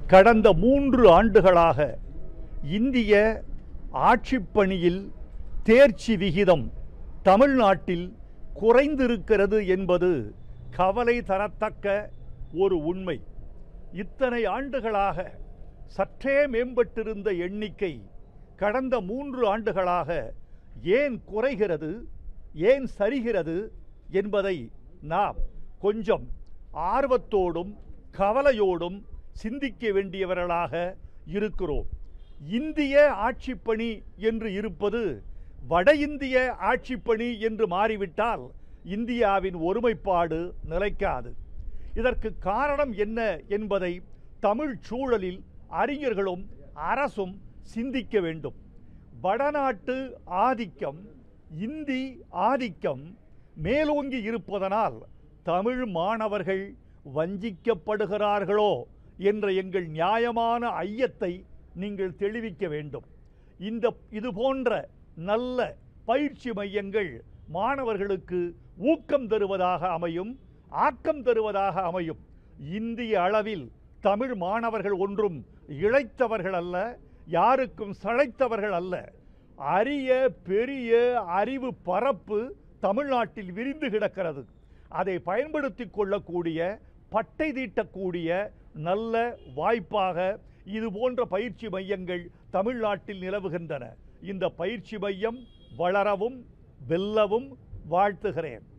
கடந்த மூன்று ஆண்டுகளாக இந்திய ஆட்சிப்பணியில் தேர்ச்சி விகிதம் தமிழ்நாட்டில் குறைந்திருக்கிறது என்பது கவலை தரத்தக்க ஒரு உண்மை இத்தனை ஆண்டுகளாக சற்றே மேம்பட்டிருந்த எண்ணிக்கை கடந்த மூன்று ஆண்டுகளாக ஏன் குறைகிறது ஏன் சரிகிறது என்பதை நாம் கொஞ்சம் ஆர்வத்தோடும் கவலையோடும் சிந்திக்க வேண்டியவர்களாக இருக்கிறோம் இந்திய ஆட்சிப்பணி என்று இருப்பது வட இந்திய ஆட்சிப்பணி என்று மாறிவிட்டால் இந்தியாவின் ஒருமைப்பாடு நிலைக்காது இதற்கு காரணம் என்ன என்பதை தமிழ் சூழலில் அறிஞர்களும் அரசும் சிந்திக்க வேண்டும் வடநாட்டு ஆதிக்கம் இந்தி ஆதிக்கம் மேலோங்கி இருப்பதனால் தமிழ் மாணவர்கள் வஞ்சிக்கப்படுகிறார்களோ என்ற எங்கள் நியாயமான ஐயத்தை நீங்கள் தெளிவிக்க வேண்டும் இந்த இது போன்ற நல்ல பயிற்சி மையங்கள் மாணவர்களுக்கு ஊக்கம் தருவதாக அமையும் ஆக்கம் தருவதாக அமையும் இந்திய அளவில் தமிழ் மாணவர்கள் ஒன்றும் இழைத்தவர்கள் அல்ல யாருக்கும் சளைத்தவர்கள் அல்ல அரிய பெரிய அறிவு பரப்பு தமிழ்நாட்டில் விரிந்து கிடக்கிறது அதை பயன்படுத்தி கொள்ளக்கூடிய பட்டை தீட்டக்கூடிய நல்ல வாய்ப்பாக இது போன்ற பயிற்சி மையங்கள் தமிழ்நாட்டில் நிலவுகின்றன இந்த பயிற்சி மையம் வளரவும் வெல்லவும் வாழ்த்துகிறேன்